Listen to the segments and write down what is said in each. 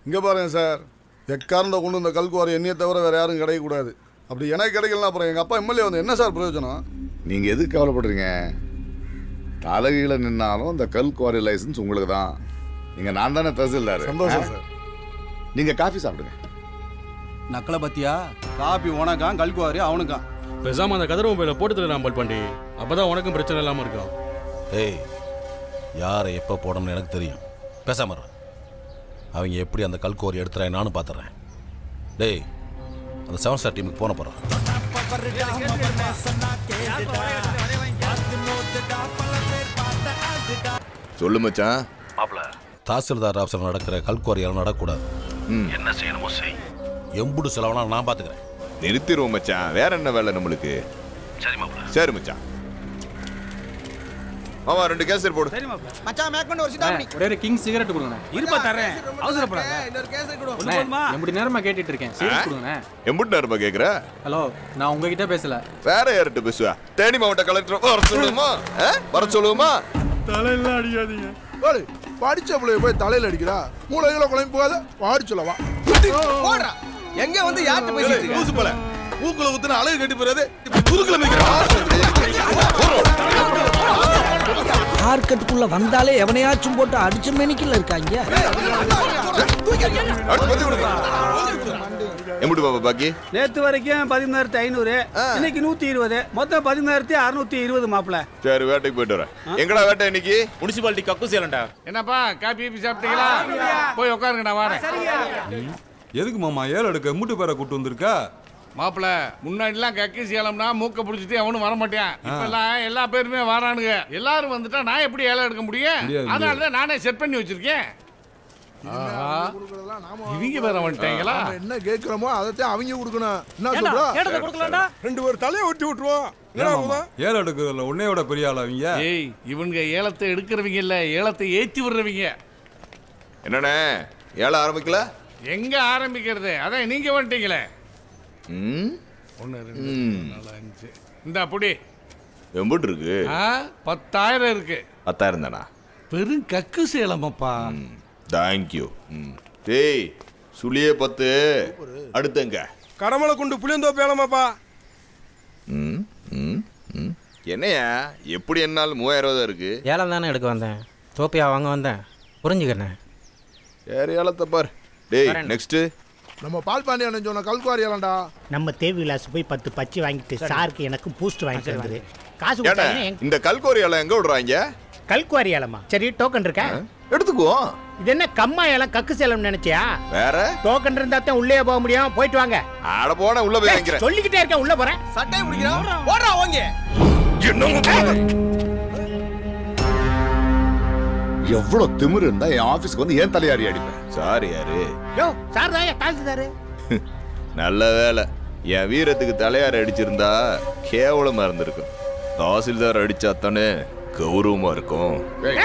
இங்கே பாருங்க சார் எக்காரண்ட கொண்டு இந்த கல்குவாரி என்னையை தவிர வேறு யாரும் கிடைக்கக்கூடாது அப்படி எனக்கு கிடைக்கலனா அப்புறம் எங்கள் அப்பா எம்எல்ஏ வந்து என்ன சார் பிரயோஜனம் நீங்கள் எதுக்கு கவலைப்படுறீங்க தலைகீழ நின்னாலும் இந்த கல் குவாரி லைசன்ஸ் உங்களுக்கு தான் நீங்கள் நான் தானே தஹசில்தார் சந்தோஷம் சார் நீங்கள் காஃபி சாப்பிடுங்க நக்கலை பத்தியா காப்பி உனக்கான் கல்குவாரி அவனுக்கான் பேசாம அந்த கதிர மொபைல போட்டு தரலாம் பாண்டி அப்பதான் உனக்கும் பிரச்சனை இல்லாம இருக்கும் ஏய் யாரை எப்போ போடணும்னு எனக்கு தெரியும் பேசாம இரு. அவங்க எப்படி அந்த கல்கோரி எடுத்துறாங்க நானும் பார்த்துறேன் டேய் அந்த செவன் ஸ்டார் டீமுக்கு போன போகிறேன் சொல்லு மச்சான் மாப்பிள தாசில்தார் ஆஃபீஸில் நடக்கிற கல்குவாரியெல்லாம் நடக்கக்கூடாது என்ன செய்யணுமோ செய் எம்புடு செலவனா நான் பார்த்துக்கிறேன் நிறுத்திடுவோம் மச்சான் வேற என்ன வேலை நம்மளுக்கு சரி மாப்பிள சரி மச்சான் ஆமா ரெண்டு கேசரி போடு மச்சான் மேற்கொண்டு ஒரு சிட்டாமணி ஒரே ஒரு கிங் சிகரெட் கொடுங்கண்ணே இருப்பா தரேன் அவசரப்படாத இன்னொரு கேசரி கொடு ஒண்ணு போதுமா எப்படி நேரமா கேட்டுட்டு இருக்கேன் சிகரெட் கொடுங்கண்ணே எம்புட்டு நேரமா கேக்குற ஹலோ நான் உங்ககிட்ட பேசல வேற யார்கிட்ட பேசுவா தேனி மாவட்ட கலெக்டர் வர சொல்லுமா ஆ? வர சொல்லுமா தலையில அடிக்காதீங்க ஏய், படிச்ச பிள்ளைய போய் தலையில் அடிக்கிறா மூளைகளை குழம்பு போகாத பாடி சொல்லவா போடுறா எங்க வந்து யார்கிட்ட பேசிட்டு இருக்க லூசு போல மூக்குல ஊத்துன அழகு கட்டி போறாது துருக்குல மிக்கிறா மார்க்கெட்டுக்குள்ள வந்தாலே எவனையாச்சும் போட்டு அடிச்ச மெனிக்கல இருக்காங்க எம்புட்டு பாப்பா பாக்கி நேத்து வரைக்கும் பதிமூணாயிரத்தி ஐநூறு இன்னைக்கு நூத்தி இருபது மொத்தம் பதிமூணாயிரத்தி அறுநூத்தி இருபது மாப்பிள சரி வேட்டைக்கு போயிட்டு வரேன் எங்கடா வேட்டை இன்னைக்கு முனிசிபாலிட்டி கக்கு சேலண்டா என்னப்பா காப்பி கீப்பி சாப்பிட்டீங்களா போய் உட்காருங்க நான் வரேன் எதுக்கு மாமா ஏழு எடுக்க மூட்டு பேரை கூட்டு வந்திருக்க மாப்பிள முன்னாடிலாம் கக்கி சேலம்னா மூக்க பிடிச்சிட்டு அவனும் வர மாட்டேன் இப்பெல்லாம் எல்லா பேருமே வரானுங்க எல்லாரும் வந்துட்டா நான் எப்படி ஏலம் எடுக்க முடியும் முடியாது, அதனால தான் நானே செட் பண்ணி வச்சிருக்கேன் ஆஹா. இவங்க வேற வந்துட்டாங்களா நாம என்ன கேட்கிறோமோ அதைத்தான் அவங்க கொடுக்கணும் என்ன சொல்றா ரெண்டு பேர் தலையை ஒட்டி விட்டுருவோம் என்னடா மாமா ஏழு எடுக்கிறதுல உன்னையோட பெரிய ஆள் அவங்க ஏய் இவனுங்க ஏலத்தை எடுக்கிறவங்க இல்ல ஏலத்தை ஏத்தி விடுறவங்க என்னண்ணே ஏழை ஆரம்பிக்கல எங்க ஆரம்பிக்கிறது அதான் நீங்க வந்துட்டீங்களே ம் ஒன்று ரெண்டு ம். மூணு, நாலு அஞ்சு இந்த புடி எம்புட்டு இருக்கு ஆ பத்தாயிரம் இருக்கு பத்தாயிரம் தானா பெரும் கக்கு சேலமப்பா தேங்க்யூ ம் டேய் சுழியே பத்து அடுத்தங்க கடமலை கொண்டு புளியந்தோப்பு ஏலமாப்பா ம் ம் ம் என்னையா எப்படி என்னால் மூவாயிரம் தான் இருக்கு ஏலம் தானே எடுக்க வந்தேன் தோப்பியா வாங்க வந்தேன் புரிஞ்சுக்கிறேன் சரி ஏலத்தை பார் டேய் நெக்ஸ்ட் நம்ம பால் பாண்டியன் சொன்ன கல்குவாரி ஏலம்டா நம்ம தேவிலாஸ் போய் பத்து பச்சை வாங்கிட்டு சாருக்கு எனக்கு பூஸ்ட் வாங்கிட்டு வந்துரு காசு ஏன்னா கொடுத்தாங்கன்னா எங்க- இந்த கல்கோரி ஏலம் எங்க விடுறாங்க கல்குவாரி ஏலமா சரி டோக்கன் இருக்கா எடுத்துக்குவோம் இது என்ன கம்மா ஏலம் கக்கு சேலம் நினைச்சியா வேற டோக்கன் இருந்தா தான் உள்ளே போக முடியும் போயிட்டு வாங்க ஆட போன உள்ள போய் வாங்கிக்கிறேன் சொல்லிக்கிட்டே இருக்கேன் உள்ள போறேன் சட்டையை பிடிக்கிறான் ஓடுறா ஓங்க எவ்வளவு திமிரு இருந்தா என் ஆபீஸ்க்கு வந்து ஏன் தலையாரி அடிப்பேன் சாரி யாரு யோ சார் தான் தாழ்த்துதாரு நல்ல வேலை என் வீரத்துக்கு தலையார் அடிச்சிருந்தா கேவலமா இருந்திருக்கும் தாசில்தார் அடிச்சா தானே கௌரவமா இருக்கும்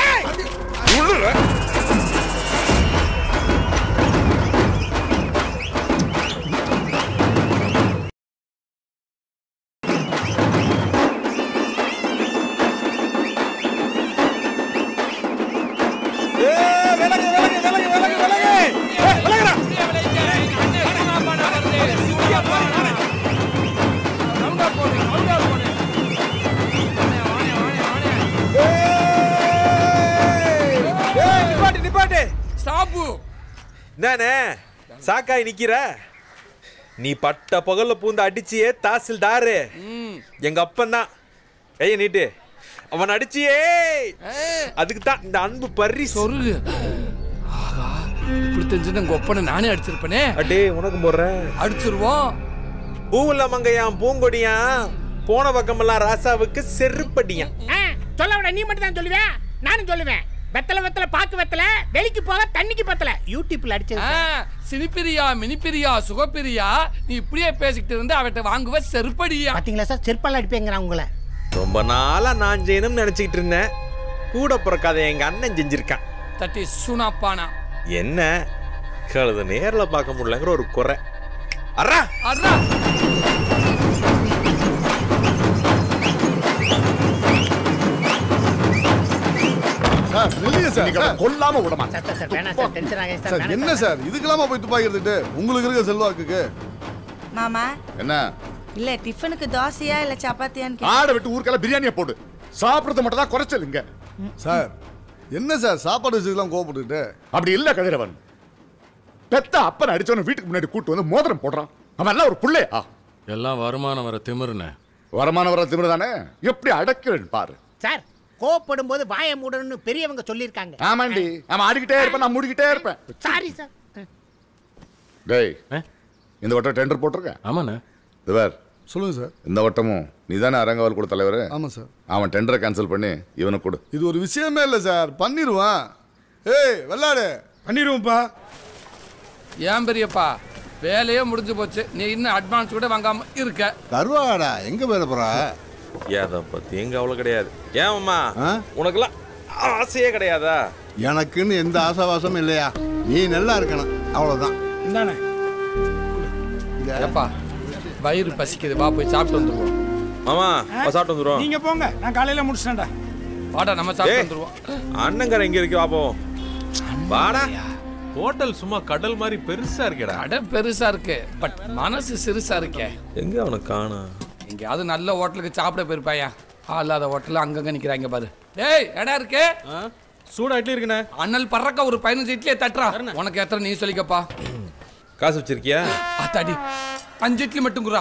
நிப்பாட்டு நிப்பாட்டு ஸ்டாப்பு நானே சாக்காய் நிக்கிற நீ பட்ட பகல்ல பூந்து அடிச்சியே தாசில்தாரு எங்க அப்பன் தான் ஐய நீட்டு அவன் அடிச்சியே அதுக்கு தான் இந்த அன்பு பரி சொருகு ஆகா இப்படி தெரிஞ்சது உங்க ஒப்பனை நானே அடிச்சிருப்பேனே அடே உனக்கு போடுறேன் அடிச்சிருவோம் பூவுல மங்கையான் பூங்கொடியான் போன பக்கமெல்லாம் ராசாவுக்கு செருப்படியான் சொல்ல விட நீ மட்டும் தான் சொல்லுவேன் நானும் சொல்லுவேன் வெத்தலை வெத்தலை பாக்கு வெத்தலை வெளிக்கு போக தண்ணிக்கு பத்தல யூடியூப்ல அடிச்சது ஆ, சினிப்பிரியா மினிப்பிரியா சுகப்பிரியா நீ இப்படியே பேசிக்கிட்டு இருந்து அவட்ட வாங்குவ செருப்படியா பாத்தீங்களா சார் செருப்பால் அடிப்பேங்கிறான் உங்களை ரொம்ப நாளா நான் செய்யணும்னு நினைச்சுக்கிட்டு இருந்தேன் கூட பிறக்காத எங்க அண்ணன் செஞ்சிருக்கான் தட்டி சுனாப்பானா என்ன கழுத நேர்ல பார்க்க முடியலங்கிற ஒரு குறை அறா அட்ரா சார் சார் இல்லையே சார் இன்னைக்கு அவனை கொல்லாம விட மாட்டேன் சார் சார் வேணாம் சார் டென்ஷன் ஆகாது சார் சார் வேணாம் என்ன சார் இதுக்கெல்லாமா போய் துப்பாக்கி எடுத்துட்டு உங்களுக்கு இருக்க செல்வாக்குக்கு மாமா என்ன இல்ல டிஃபனுக்கு தோசையா இல்ல சப்பாத்தியான்னு கேட்டேன். ஆடை விட்டு ஊருக்கெல்லாம் பிரியாணியை போடு சாப்பிடுறது மட்டும் தான் குறைச்சலுங்க சார் என்ன சார் சாப்பாடு விஷயத்துலாம் கோவப்பட்டுக்கிட்டு அப்படி இல்ல கதிரவன் பெத்த அப்பன் அடிச்சவன வீட்டுக்கு முன்னாடி கூட்டு வந்து மோதிரம் போடுறான் அவன் எல்லாம் ஒரு புள்ளையா எல்லாம் வருமானம் வர திமிருண்ணே வருமான வர திமிரு தானே எப்படி அடக்கிறேன் பாரு சார் கோவப்படும் போது வாயை மூடணும்னு பெரியவங்க சொல்லியிருக்காங்க ஆமாண்டி அவன் ஆடிக்கிட்டே இருப்பேன் நான் மூடிக்கிட்டே இருப்பேன் சாரி சார் டேய் இந்த வட்டம் டெண்டர் போட்டிருக்கேன் ஆமாண்ணே இதுவர் சொல்லுங்க சார் இந்த வட்டமும் நீ தானே அரங்கவால் கூட தலைவர் ஆமா சார் அவன் டெண்டரை கேன்சல் பண்ணி இவனுக்கு கொடு இது ஒரு விஷயமே இல்லை சார் பண்ணிடுவான் ஏய் வெள்ளாடு பண்ணிடுவோம்ப்பா ஏன் பெரியப்பா வேலையே முடிஞ்சு போச்சு நீ இன்னும் அட்வான்ஸ் கூட வாங்காம இருக்க கருவாடா எங்க போயிட போற அதை பத்தி எங்க அவ்வளவு கிடையாது ஏன் அம்மா உனக்கெல்லாம் ஆசையே கிடையாதா எனக்குன்னு எந்த ஆசாவாசமும் இல்லையா நீ நல்லா இருக்கணும் அவ்வளவுதான் இந்தானே ஏப்பா வயிறு பசிக்குது வா போய் சாப்பிட்டு வந்துருவோம் மாமா வா, சாப்பிட்டு வந்துருவோம் நீங்க போங்க நான் காலையில முடிச்சிட்டேன்டா வாடா நம்ம சாப்பிட்டு ஏய், வந்துருவோம் அண்ணங்கரை எங்க இருக்கு வா போவோம் வாடா ஹோட்டல் சும்மா கடல் மாதிரி பெருசா இருக்கேடா கடை பெருசா இருக்கு பட் மனசு சிறுசா இருக்கே எங்க அவனை காணோம் எங்கேயாவது நல்ல ஹோட்டலுக்கு சாப்பிட போயிருப்பாயா ஆளாத ஹோட்டல் அங்கங்க நிக்கிறாங்க பாரு டேய் இடம் இருக்கு சூடா இட்லி இருக்குண்ணே அண்ணல் பறக்க ஒரு பதினஞ்சு இட்லியை தட்டுறா உனக்கு எத்தனை நீ சொல்லிக்கப்பா காசு வச்சிருக்கியா அத்தாடி அஞ்சு இட்லி மட்டும் குறா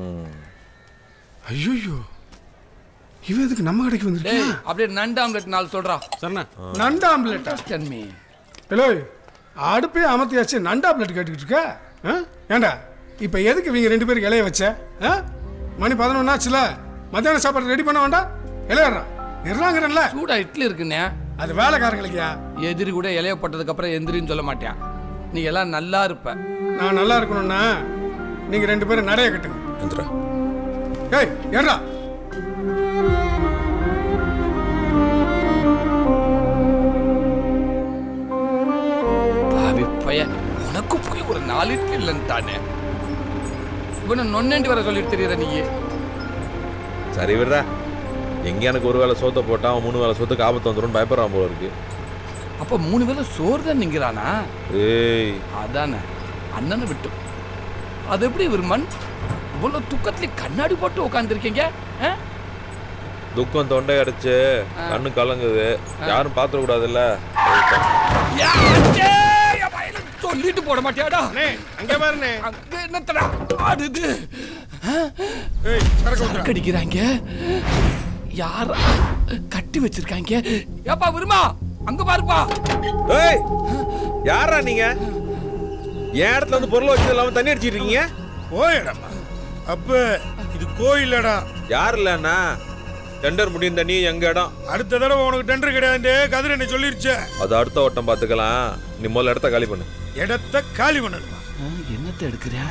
ஐயோ இவன் எதுக்கு நம்ம கடைக்கு டேய் வந்துருக்கா அப்படியே நண்டு ஆம்லெட் நாலு சொல்றா சரிண்ணா நண்டு ஆம்லெட் டென் மீ ஹலோ அடுப்பே அமர்த்தியாச்சு நண்டு ஆம்லெட் கேட்டுக்கிட்டு இருக்க ஆ? ஏண்டா இப்போ எதுக்கு இவங்க ரெண்டு பேருக்கு இலைய வச்ச ஆ? மணி பதினொன்று ஆச்சுல மத்தியானம் சாப்பாடு ரெடி பண்ண வேண்டாம் இலையறா நிறாங்கிறல்ல சூடா இட்லி இருக்குண்ணே அது வேலைக்காரங்களுக்கியா எதிரி கூட இலைய போட்டதுக்கு அப்புறம் எந்திரின்னு சொல்ல மாட்டேன் நீ எல்லாம் நல்லா இருப்ப நான் நல்லா இருக்கணும்னா நீங்க ரெண்டு பேரும் நடைய கட்டுங்க எந்திரா ஏய் ஏறா பாவி பையன் உனக்கு போய் ஒரு நாலு இட்லி இல்லைன்னு தானே இவனை நொன்னேண்டி வர சொல்லிட்டு தெரியற நீ சரி விடுறா எங்க எனக்கு ஒரு வேளை சோத்தை போட்டா அவன் மூணு வேளை சோத்துக்கு ஆபத்து வந்துடும் பயப்படுறான் போல இருக்கு அப்ப மூணு வேளை சோறு தான் நிங்கிறானா ஏய் அதானே அண்ணனை விட்டு அது எப்படி விரும்பன் இவ்வளவு துக்கத்துல கண்ணாடி போட்டு உட்காந்துருக்கீங்க துக்கம் தொண்டை அடைச்சு கண்ணு கலங்குது யாரும் பாத்திர கூடாதுல்ல சொல்லிட்டு போட மாட்டியாடா அங்க பாருண்ணே அங்க என்னத்தடா ஆடுது சரக்கு அடிக்கிறாங்க யாரா கட்டி வச்சிருக்காங்க ஏப்பா விருமா அங்க பாருப்பா ஏய் யாரா நீங்க என் இடத்துல வந்து பொருள் வச்சது இல்லாம தண்ணி அடிச்சிட்டு இருக்கீங்க போயிடமா அப்ப இது கோயிலடா யார் இல்லண்ணா டெண்டர் முடியும் தண்ணி எங்க இடம் அடுத்த தடவை உனக்கு டெண்டர் கிடையாது கதிர என்ன சொல்லிருச்சே அது அடுத்த ஓட்டம் பாத்துக்கலாம் நீ முதல்ல இடத்த காலி பண்ணு இடத்த காலி பண்ணணுமா என்னத்தை எடுக்கிற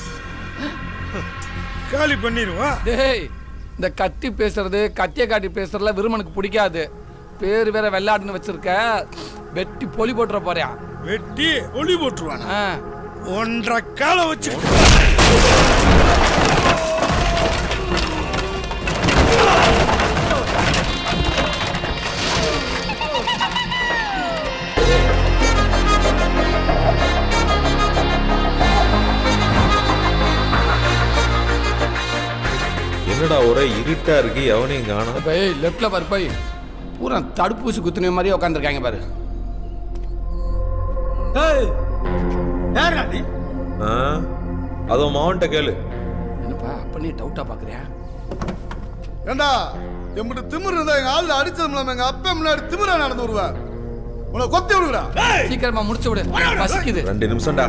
காலி பண்ணிடுவா டேய் இந்த கத்தி பேசுறது கத்திய காட்டி பேசுறதுல விருமனுக்கு பிடிக்காது பேர் வேற வெள்ளாடுன்னு வச்சிருக்க வெட்டி பொலி போட்டுற போறியா வெட்டி ஒளி போட்டுருவானா ஒன்றரை காலை வச்சு என்னடா ஒரே இருட்டா இருக்கு எவனையும் காணும் இப்ப ஏய் லெஃப்ட்ல பாரு போய் பூரா தடுப்பூசி குத்துன மாதிரியே உட்காந்துருக்காங்க பாரு யாரா நீ அதுவும் மாவன்ட்ட கேளு என்னப்பா அப்ப நீ டவுட்டா பாக்குறியா ஏண்டா எம்பிட்டு திமிரு இருந்தா எங்க ஆள் அடிச்சது இல்லாம எங்க அப்பா முன்னாடி திமிரா நடந்து வருவேன் உன்னை கொத்தி விடுடா சீக்கிரமா முடிச்சு விடு பசிக்குது ரெண்டு நிமிஷம்டா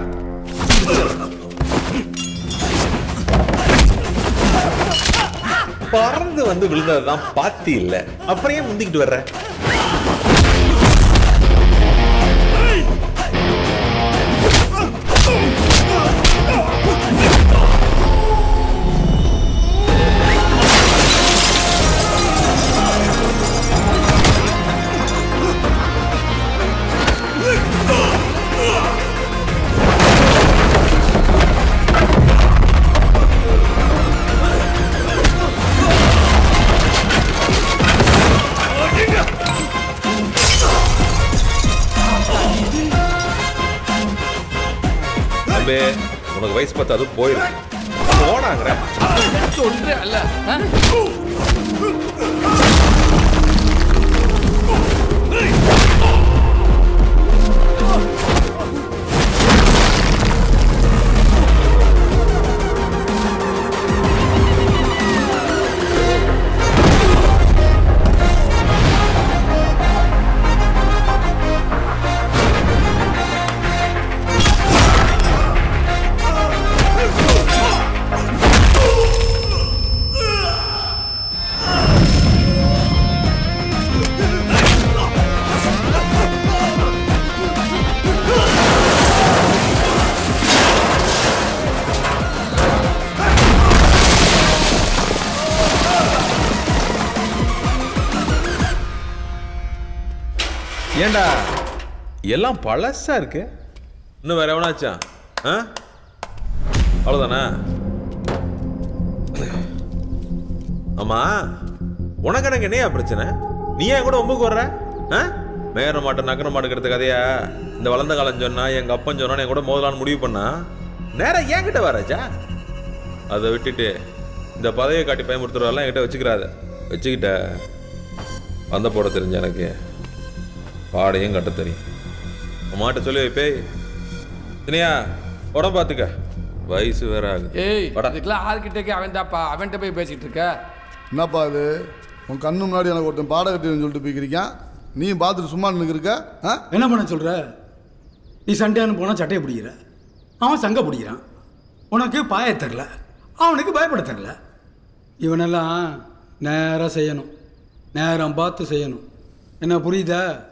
பறந்து வந்து விழுந்ததுதான் பாத்தி இல்ல அப்புறம் ஏன் முந்திக்கிட்டு வர்ற அடிங்க தம்பி உனக்கு வயசு பார்த்து அதுவும் போயிரு போனாங்கிற சொல்றேன்ல ஆ? ஏண்டா எல்லாம் பழசா இருக்கு இன்னும் வேற எவனாச்சா ஆ அவ்வளோதானே ஆமா உனக்கு எனக்கு என்னையா பிரச்சனை நீ ஏன் கூட ஒம்புக்கு வர்ற ஆ மேற மாட்டேன் நகர மாட்டேங்கிறது கதையா இந்த வளர்ந்த காலம் சொன்னா எங்க அப்பன் சொன்னா என் கூட மோதலான்னு முடிவு பண்ணா நேரம் என்கிட்ட வராச்சா அதை விட்டுட்டு இந்த பதவியை காட்டி பயமுறுத்துறதெல்லாம் என்கிட்ட வச்சுக்கிறாத வச்சுக்கிட்ட வந்த போட தெரிஞ்ச எனக்கு பாடையும் கட்ட தெரியும் அம்மாட்ட சொல்லி பேய் தினியா உடம்பு பார்த்துக்க வயசு வேற ஆகுது ஏய் இதுக்கெல்லாம் ஆர்கிட்டே அவன் தாப்பா அவன்கிட்ட போய் பேசிட்டு இருக்க என்னப்பா அது உன் கண்ணு முன்னாடி எனக்கு ஒருத்தன் பாடம் கட்டின்னு சொல்லிட்டு போய்க்கிறீங்க நீ பார்த்துட்டு சும்மா நின்றுருக்க ஆ என்ன பண்ண சொல்ற நீ சண்டையானு போனால் சட்டையை பிடிக்கிற அவன் சங்க பிடிக்கிறான் உனக்கு பாய தெரில அவனுக்கு பயப்பட தெரில இவனெல்லாம் நேராக செய்யணும் நேரம் பார்த்து செய்யணும் என்ன புரியுதா